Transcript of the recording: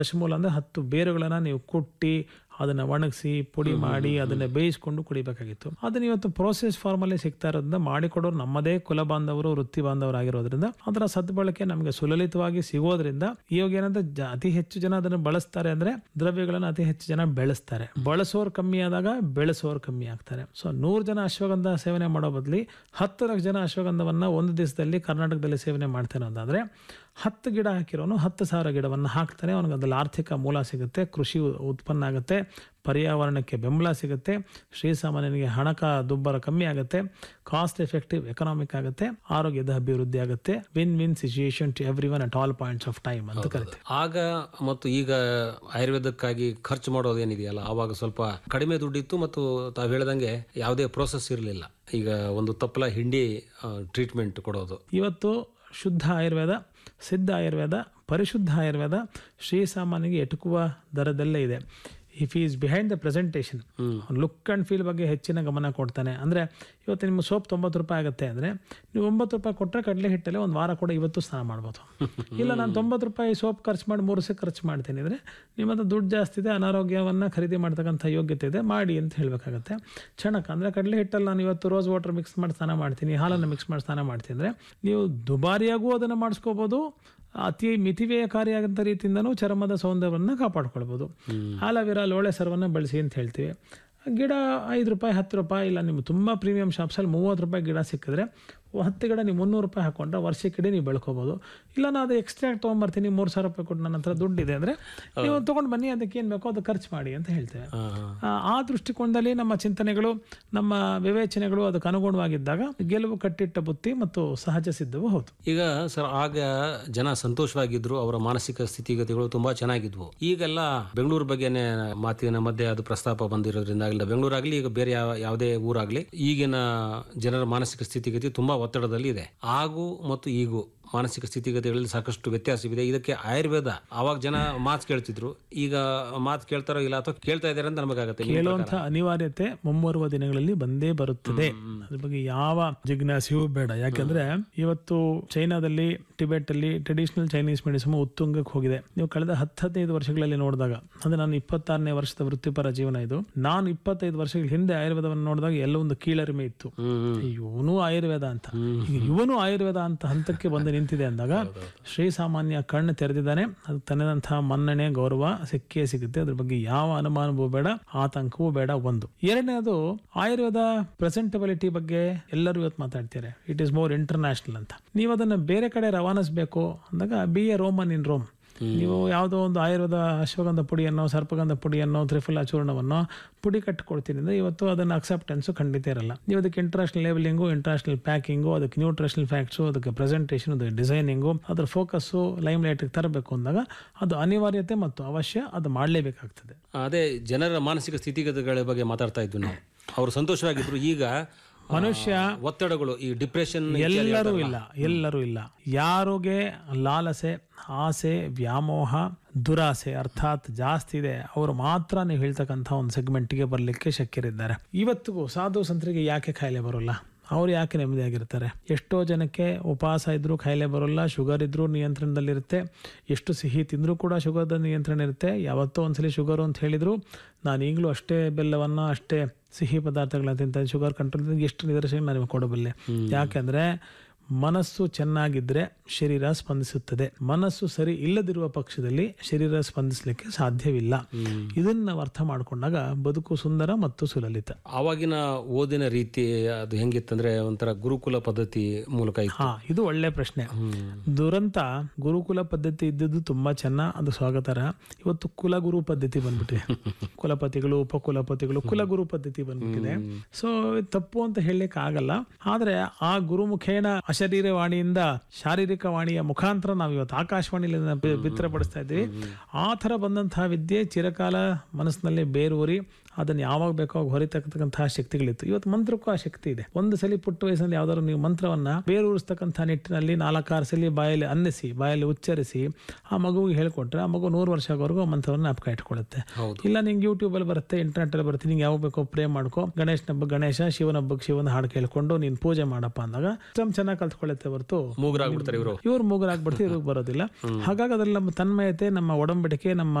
ದಶಮೂಲ ಅಂದ್ರೆ ಹತ್ತು ಬೇರುಗಳನ್ನ ನೀವು ಕುಟ್ಟಿ ಅದನ್ನ ಒಣಗಿಸಿ ಪುಡಿ ಮಾಡಿ ಅದನ್ನ ಬೇಯಿಸ್ಕೊಂಡು ಕುಡಿಬೇಕಾಗಿತ್ತು ಅದನ್ನ ಇವತ್ತು ಪ್ರೋಸೆಸ್ ಫಾರ್ಮಲ್ಲಿ ಸಿಗ್ತಾ ಇರೋದ್ರಿಂದ ಮಾಡಿಕೊಡೋರು ನಮ್ಮದೇ ಕುಲ ಬಾಂಧವರು ವೃತ್ತಿ ಬಾಂಧವರಾಗಿರೋದ್ರಿಂದ ಅದರ ಸದ್ಬಳಕೆ ನಮಗೆ ಸುಲಲಿತವಾಗಿ ಸಿಗೋದ್ರಿಂದ ಇವಾಗ ಏನಂದ್ರೆ ಜ- ಅತಿ ಹೆಚ್ಚು ಜನ ಅದನ್ನು ಬಳಸ್ತಾರೆ ಅಂದ್ರೆ ದ್ರವ್ಯಗಳನ್ನು ಅತಿ ಹೆಚ್ಚು ಜನ ಬೆಳೆಸ್ತಾರೆ ಬಳಸೋರು ಕಮ್ಮಿ ಆದಾಗ ಬೆಳೆಸೋರು ಕಮ್ಮಿ ಆಗ್ತಾರೆ ಸೊ ನೂರು ಜನ ಅಶ್ವಗಂಧ ಸೇವನೆ ಮಾಡೋ ಬದಲಿ ಹತ್ತು ಲಕ್ಷ ಜನ ಅಶ್ವಗಂಧವನ್ನ ಒಂದು ದಿವಸದಲ್ಲಿ ಕರ್ನಾಟಕದಲ್ಲಿ ಸೇವನೆ ಮಾಡ್ತಾನೆ ಅಂತಾದ್ರೆ ಹತ್ತು ಗಿಡ ಹಾಕಿರೋನು ಹತ್ತು ಸಾವಿರ ಗಿಡವನ್ನು ಹಾಕ್ತಾನೆ ಅವನಿಗೆ ಅದ್ರಲ್ಲಿ ಆರ್ಥಿಕ ಮೂಲ ಸಿಗುತ್ತೆ ಕೃಷಿ ಉ- ಉತ್ಪನ್ನ ಆಗುತ್ತೆ ಪರ್ಯಾವರಣಕ್ಕೆ ಬೆಂಬಲ ಸಿಗುತ್ತೆ ಶ್ರೀಸಾಮಾನ್ಯನಿಗೆ ಹಣಕ ದುಬ್ಬರ ಕಮ್ಮಿ ಆಗುತ್ತೆ ಕಾಸ್ಟ್ ಎಫೆಕ್ಟಿವ್ ಎಕನಾಮಿಕ್ ಆಗುತ್ತೆ ಆರೋಗ್ಯದ ಅಭಿವೃದ್ಧಿ ಆಗುತ್ತೆ win win situation to every one at all points of time ಅಂತ ಕರಿತೀವಿ ಆಗ ಮತ್ತು ಈಗ ಆಯುರ್ವೇದಕ್ಕಾಗಿ ಖರ್ಚು ಮಾಡೋದು ಏನಿದೆಯಲ್ಲ ಆವಾಗ ಸ್ವಲ್ಪ ಕಡಿಮೆ ದುಡ್ಡಿತ್ತು ಮತ್ತು ತಾವು ಹೇಳ್ದಂಗೆ ಯಾವುದೇ ಪ್ರೋಸೆಸ್ ಇರಲಿಲ್ಲ ಈಗ ಒಂದು ತಪ್ಪಲ ಹಿಂಡಿ ಟ್ರೀಟ್ಮೆಂಟ್ ಕೊಡೋದು ಇವತ್ತು ಶುದ್ಧ ಆಯುರ್ವೇದ ಸಿದ್ಧ ಆಯುರ್ವೇದ ಪರಿಶುದ್ಧ ಆಯುರ್ವೇದ ಶ್ರೀಸಾಮಾನ್ಯನಿಗೆ ಎಟುಕುವ ದರದಲ್ಲೇ ಇದೆ if is behind the presentation look and feel ಬಗ್ಗೆ ಹೆಚ್ಚಿನ ಗಮನ ಕೊಡ್ತಾನೆ ಅಂದರೆ ಇವತ್ತು ನಿಮ್ಮ ಸೋಪ್ ತೊಂಬತ್ತು ರೂಪಾಯಿ ಆಗುತ್ತೆ ಅಂದರೆ ನೀವು ಒಂಬತ್ತು ರೂಪಾಯಿ ಕೊಟ್ಟರೆ ಕಡಲೆ ಹಿಟ್ಟಲ್ಲಿ ಒಂದು ವಾರ ಕೂಡ ಇವತ್ತು ಸ್ನಾನ ಮಾಡ್ಬೋದು ಇಲ್ಲ ನಾನು ತೊಂಬತ್ತು ರೂಪಾಯಿ ಸೋಪ್ ಖರ್ಚು ಮಾಡಿ ಮೂರು ಸಲ ಖರ್ಚು ಮಾಡ್ತೀನಿ ಅಂದರೆ ನಿಮ್ಮ ಹತ್ರ ದುಡ್ಡು ಜಾಸ್ತಿ ಇದೆ ಅನಾರೋಗ್ಯವನ್ನು ಖರೀದಿ ಮಾಡ್ತಕ್ಕಂಥ ಯೋಗ್ಯತೆ ಇದೆ ಮಾಡಿ ಅಂತ ಹೇಳಬೇಕಾಗತ್ತೆ ಕ್ಷಣಕ ಅಂದರೆ ಕಡಲೆ ಹಿಟ್ಟಲ್ಲಿ ನಾನು ಇವತ್ತು ರೋಸ್ ವಾಟರ್ ಮಿಕ್ಸ್ ಮಾಡಿ ಸ್ನಾನ ಮಾಡ್ತೀನಿ ಹಾಲನ್ನು ಮಿಕ್ಸ್ ಮಾಡಿ ಸ್ನಾನ ಮಾಡ್ತೀನಿ ಅಂದರೆ ನೀವು ದುಬಾರಿಯಾಗೂ ಅದನ್ನು ಮಾಡಿಸ್ಕೋಬೋದು ಅತಿ ಮಿತಿವ್ಯಯಕಾರಿಯಾದಂಥ ರೀತಿಯಿಂದನೂ ಚರ್ಮದ ಸೌಂದರ್ಯವನ್ನು ಕಾಪಾಡ್ಕೊಳ್ಬೋದು ಆಲೋವೆರಾ ಲೋಳೆ ಸರ್ವನ್ನ ಬಳಸಿ ಅಂತ ಹೇಳ್ತೀವಿ ಗಿಡ ಐದು ರೂಪಾಯಿ ಹತ್ತು ರೂಪಾಯಿ ಇಲ್ಲ ನಿಮ್ಗೆ ತುಂಬ ಪ್ರೀಮಿಯಂ ಶಾಪ್ಸಲ್ಲಿ ಮೂವತ್ತು ರೂಪಾಯಿ ಗಿಡ ಸಿಕ್ಕಿದ್ರೆ ಹತ್ತು ಗಿಡ ನೀವು ಮುನ್ನೂರು ರೂಪಾಯಿ ಹಾಕೊಂಡ್ರೆ ವರ್ಷಕ್ಕಿಡೀ ನೀವು ಬೆಳ್ಕೋಬೋದು ಇಲ್ಲ ನಾನು ಅದು ಎಕ್ಸ್ಟ್ರಾಕ್ಟ್ ತೊಗೊಂಬರ್ತೀನಿ ಮೂರು ಸಾವಿರ ರೂಪಾಯಿ ಕೊಟ್ಟು ನನ್ನ ಹತ್ರ ದುಡ್ಡಿದೆ ಅಂದರೆ ನೀವು ತೊಗೊಂಡು ಬನ್ನಿ ಅದಕ್ಕೆ ಏನು ಬೇಕೋ ಅದು ಖರ್ಚು ಮಾಡಿ ಅಂತ ಹೇಳ್ತೇವೆ ಆ, ಆ ದೃಷ್ಟಿಕೋನದಲ್ಲಿ ನಮ್ಮ ಚಿಂತನೆಗಳು ನಮ್ಮ ವಿವೇಚನೆಗಳು ಅದಕ್ಕೆ ಅನುಗುಣವಾಗಿದ್ದಾಗ ಗೆಲುವು ಕಟ್ಟಿಟ್ಟ ಬುತ್ತಿ ಮತ್ತು ಸಹಜ ಸಿದ್ಧವು ಹೌದು ಈಗ ಸರ್ ಆಗ ಜನ ಸಂತೋಷವಾಗಿದ್ರು ಅವರ ಮಾನಸಿಕ ಸ್ಥಿತಿಗತಿಗಳು ತುಂಬಾ ಚೆನ್ನಾಗಿದ್ವು ಈಗೆಲ್ಲ ಬೆಂಗಳೂರು ಬಗ್ಗೆನೇ ಮಾತಿನ ಮಧ್ಯೆ ಅದು ಪ್ರಸ್ತಾಪ ಬಂದಿರೋದ್ರಿಂದ ಇಲ್ಲ ಬೆಂಗಳೂರಾಗ್ಲಿ ಈಗ ಬೇರೆ ಯಾವ ಯಾವುದೇ ಊರಾಗ್ಲಿ ಈಗಿನ ಜನರ ಮಾನಸಿಕ ಸ್ಥಿತಿಗತಿ ತುಂಬಾ ಒತ್ತಡದಲ್ಲಿ ಇದೆ ಆಗು ಮತ್ತು ಈಗೂ ಮಾನಸಿಕ ಸ್ಥಿತಿಗತಿಗಳಲ್ಲಿ ಸಾಕಷ್ಟು ವ್ಯತ್ಯಾಸವಿದೆ ಇದಕ್ಕೆ ಆಯುರ್ವೇದ ಅವಾಗ ಜನ ಮಾತು ಕೇಳ್ತಿದ್ರು ಈಗ ಮಾತು ಕೇಳ್ತಾರೋ ಇಲ್ಲ ಅಥವಾ ಕೇಳ್ತಾ ಇದ್ದಾರೆ ಅಂತ ನಮಗಾಗತ್ತೆ ನಿಮ್ಮ ಕೇಳುವಂತ ಅನಿವಾರ್ಯತೆ ಮುಂಬರುವ ದಿನಗಳಲ್ಲಿ ಬಂದೇ ಬರುತ್ತದೆ ಅದ್ರ ಬಗ್ಗೆ ಯಾವ ಜಿಜ್ಞಾಸೆಯೂ ಬೇಡ ಯಾಕಂದ್ರೆ ಇವತ್ತು ಚೈನಾದಲ್ಲಿ ಟಿಬೆಟ್ ಅಲ್ಲಿ ಟ್ರೆಡಿಷನಲ್ ಚೈನೀಸ್ ಮೆಡಿಸಿನ್ ಉತ್ತುಂಗಕ್ಕೆ ಹೋಗಿದೆ ನೀವು ಕಳೆದ ಹತ್ತು ಹದಿನೈದು ವರ್ಷಗಳಲ್ಲಿ ನೋಡಿದಾಗ ಅಂದ್ರೆ ನಾನು ಇಪ್ಪತ್ತಾರನೇ ವರ್ಷದ ವೃತ್ತಿಪರ ಜೀವನ ಇದು ನಾನು ಇಪ್ಪತ್ತೈದು ವರ್ಷಗಳ ಹಿಂದೆ ಆಯುರ್ವೇದವನ್ನು ನೋಡಿದಾಗ ಎಲ್ಲ ಒಂದು ಕೀಳರಿಮೆ ಇತ್ತು ಹ್ಮ್ ಇವನು ಆಯುರ್ವೇದ ಅಂತ ಈಗ ಇವನು ಆಯುರ್ವೇದ ಅಂತ ಹಂತಕ್ಕೆ ಬಂದು ನಿಂತಿದೆ ಅಂದಾಗ ಶ್ರೀಸಾಮಾನ್ಯ ಕಣ್ಣು ತೆರೆದಿದ್ದಾನೆ ಅದು ತನ್ನದಂತಹ ಮನ್ನಣೆ ಗೌರವ ಸಿಕ್ಕೇ ಸಿಗುತ್ತೆ ಅದ್ರ ಬಗ್ಗೆ ಯಾವ ಅನುಮಾನವೂ ಬೇಡ ಆತಂಕವೂ ಬೇಡ ಒಂದು ಎರಡನೇದು ಆಯುರ್ವೇದ ಪ್ರೆಸೆಂಟಬಿಲಿಟಿ ಬಗ್ಗೆ ಎಲ್ಲರೂ ಇವತ್ತು ಮಾತಾಡ್ತಾರೆ ಇಟ್ ಇಸ್ ಮೋರ್ ಇಂಟರ್ನ್ಯಾಷನಲ್ ಅಂತ ನೀವು ಅದನ್ನ ಬೇರೆ ಕಡೆ ರವಾನಿಸಬೇಕು ಅಂದಾಗ be a Roman in Rome ನೀವು ಯಾವುದೋ ಒಂದು ಆಯುರ್ವೇದ ಅಶ್ವಗಂಧ ಪುಡಿಯನ್ನು ಸರ್ಪಗಂಧ ಪುಡಿಯನ್ನು ತ್ರಿಫಲ ಚೂರ್ಣವನ್ನು ಪುಡಿ ಕಟ್ಟಿಕೊಡ್ತೀನಿ ಅಂದರೆ ಇವತ್ತು ಅದನ್ನು ಅಕ್ಸೆಪ್ಟೆನ್ಸು ಖಂಡಿತ ಇರಲ್ಲ ನೀವು ಅದಕ್ಕೆ ಇಂಟರ್ನ್ಯಾಷನಲ್ ಲೇಬಲಿಂಗು ಇಂಟರ್ನ್ಯಾಷನಲ್ ಪ್ಯಾಕಿಂಗು ಅದಕ್ಕೆ ನ್ಯೂಟ್ರಿಷನಲ್ ಫ್ಯಾಕ್ಟ್ಸು ಅದಕ್ಕೆ ಪ್ರೆಸೆಂಟೇಷನ್ ಅದಕ್ಕೆ ಡಿಸೈನಿಂಗು ಅದ್ರ ಫೋಕಸ್ಸು ಲೈಮ್ ಲೈಟಿಗೆ ತರಬೇಕು ಅಂದಾಗ ಅದು ಅನಿವಾರ್ಯತೆ ಮತ್ತು ಅವಶ್ಯ ಅದು ಮಾಡಲೇಬೇಕಾಗ್ತದೆ ಅದೇ ಜನರ ಮಾನಸಿಕ ಸ್ಥಿತಿಗತಿಗಳ ಬಗ್ಗೆ ಮಾತಾಡ್ತಾ ಇದ್ವಿ ನಾವು ಅವರು ಸಂತೋಷವಾಗಿದ್ರು ಈಗ ಮನುಷ್ಯ ಒತ್ತಡಗಳು ಈ ಡಿಪ್ರೆಷನ್ ಎಲ್ಲರೂ ಇಲ್ಲ ಎಲ್ಲರೂ ಇಲ್ಲ ಯಾರಿಗೆ ಲಾಲಸೆ ಆಸೆ ವ್ಯಾಮೋಹ ದುರಾಸೆ ಅರ್ಥಾತ್ ಜಾಸ್ತಿ ಇದೆ ಅವರು ಮಾತ್ರ ನೀವು ಹೇಳ್ತಕ್ಕಂಥ ಒಂದು ಸೆಗ್ಮೆಂಟ್ಗೆ ಬರಲಿಕ್ಕೆ ಶಕ್ಯರಿದ್ದಾರೆ ಇವತ್ತಿಗೂ ಸಾಧು ಸಂತರಿಗೆ ಯಾಕೆ ಕಾಯಿಲೆ ಬರೋಲ್ಲ ಅವ್ರು ಯಾಕೆ ನೆಮ್ಮದಿಯಾಗಿರ್ತಾರೆ ಎಷ್ಟೋ ಜನಕ್ಕೆ ಉಪವಾಸ ಇದ್ರೂ ಕಾಯಿಲೆ ಬರೋಲ್ಲ ಶುಗರ್ ಇದ್ರೂ ನಿಯಂತ್ರಣದಲ್ಲಿರುತ್ತೆ ಎಷ್ಟು ಸಿಹಿ ತಿಂದರೂ ಕೂಡ ಶುಗರ್ದ ನಿಯಂತ್ರಣ ಇರುತ್ತೆ ಯಾವತ್ತೋ ಒಂದ್ಸಲಿ ಶುಗರು ಅಂತ ಹೇಳಿದ್ರು ನಾನು ಈಗಲೂ ಅಷ್ಟೇ ಬೆಲ್ಲವನ್ನು ಅಷ್ಟೇ ಸಿಹಿ ಪದಾರ್ಥಗಳನ್ನ ತಿಂತ ಶುಗರ್ ಕಂಟ್ರೋಲ್ ಎಷ್ಟು ನಿದರ್ಶನ ನಾನು ನಿಮಗೆ ಕೊಡಬಲ್ಲೆ ಯಾಕೆಂದ್ರೆ ಮನಸ್ಸು ಚೆನ್ನಾಗಿದ್ರೆ ಶರೀರ ಸ್ಪಂದಿಸುತ್ತದೆ ಮನಸ್ಸು ಸರಿ ಇಲ್ಲದಿರುವ ಪಕ್ಷದಲ್ಲಿ ಶರೀರ ಸ್ಪಂದಿಸಲಿಕ್ಕೆ ಸಾಧ್ಯವಿಲ್ಲ ಇದನ್ನ ನಾವು ಅರ್ಥ ಮಾಡ್ಕೊಂಡಾಗ ಬದುಕು ಸುಂದರ ಮತ್ತು ಸುಲಲಿತ ಆವಾಗಿನ ಓದಿನ ರೀತಿ ಅದು ಹೆಂಗಿತ್ತಂದ್ರೆ ಒಂಥರ ಗುರುಕುಲ ಪದ್ಧತಿ ಮೂಲಕ ಇತ್ತು ಹಾ ಇದು ಒಳ್ಳೆ ಪ್ರಶ್ನೆ ದುರಂತ ಗುರುಕುಲ ಪದ್ಧತಿ ಇದ್ದದ್ದು ತುಂಬಾ ಚೆನ್ನ ಅದು ಸ್ವಾಗತಾರ್ಹ ಇವತ್ತು ಕುಲಗುರು ಪದ್ಧತಿ ಬಂದ್ಬಿಟ್ಟಿದೆ ಕುಲಪತಿಗಳು ಉಪಕುಲಪತಿಗಳು ಕುಲಗುರು ಪದ್ಧತಿ ಬಂದ್ಬಿಟ್ಟಿದೆ ಸೊ ತಪ್ಪು ಅಂತ ಹೇಳಲಿಕ್ಕೆ ಆಗಲ್ಲ ಆದ್ರೆ ಆ ಗುರುಮುಖೇನ ಅಶರೀರ ವಾಣಿಯಿಂದ ಶಾರೀರಿಕ ವಾಣಿಯ ಮುಖಾಂತರ ನಾವು ಇವತ್ತು ಆಕಾಶವಾಣಿಯಲ್ಲಿ ಅದನ್ನ ಬಿ- ಬಿತ್ತರಪಡಿಸ್ತಾ ಇದ್ದೀವಿ ಆ ಥರ ಬಂದಂತಹ ವಿದ್ಯೆ ಚಿರಕಾಲ ಮನಸ್ಸಿನಲ್ಲಿ ಬೇರೂರಿ ಅದನ್ನು ಯಾವಾಗ ಬೇಕೋ ಅವಾಗ ಹೊರಿತಕ್ಕಂತಹ ಶಕ್ತಿಗಳಿತ್ತು ಇವತ್ತು ಮಂತ್ರಕ್ಕೂ ಆ ಶಕ್ತಿ ಇದೆ ಒಂದು ಸಲ ಪುಟ್ಟ ವಯಸ್ಸಿನಲ್ಲಿ ಯಾವ್ದಾದ್ರು ನೀವು ಮಂತ್ರವನ್ನ ಬೇರೂರಿಸ್ತಕ್ಕಂಥ ನಿಟ್ಟಿನಲ್ಲಿ ನಾಲ್ಕಾರು ಸಲ ಬಾಯಲ್ಲಿ ಅನ್ನಿಸಿ ಬಾಯಲ್ಲಿ ಉಚ್ಚರಿಸಿ ಆ ಮಗುವಿಗೆ ಹೇಳ್ಕೊಟ್ರೆ ಆ ಮಗು ನೂರು ವರ್ಷ ಆಗೋವರೆಗೂ ಆ ಮಂತ್ರವನ್ನು ಜ್ಞಾಪಕ ಇಟ್ಕೊಳ್ಳುತ್ತೆ ಹೌದು. ಇಲ್ಲ ನಿಂಗೆ ಯೂಟ್ಯೂಬಲ್ಲಿ ಬರುತ್ತೆ ಇಂಟರ್ನೆಟಲ್ಲಿ ಬರುತ್ತೆ ನಿಂಗೆ ಯಾವಾಗ ಬೇಕೋ ಪ್ರೇ ಮಾಡ್ಕೋ ಗಣೇಶನ ಹಬ್ಬ ಗಣೇಶ ಶಿವನ ಹಬ್ಬಕ್ಕೆ ಶಿವನ ಹಾಡು ಕೇಳ್ಕೊಂಡು ನೀನು ಪೂಜೆ ಮಾಡಪ್ಪ ಅಂದಾಗ ಅಷ್ಟೊಂದು ಚೆನ್ನಾಗಿ ಕಲ್ತ್ಕೊಳ್ಳುತ್ತೆ ಹೊರತು ಮೂಗರಾಗ್ಬಿಡ್ತಾರೆ ಇವರು ಇವ್ರು ಮೂಗರಾಗ್ಬಿಡ್ತು ಇವ್ರಿಗೆ ಬರೋದಿಲ್ಲ ಹಾಗಾಗಿ ಅದ್ರಲ್ಲಿ ನಮ್ಮ ತನ್ಮಯತೆ ನಮ್ಮ ಒಡಂಬಡಿಕೆ ನಮ್ಮ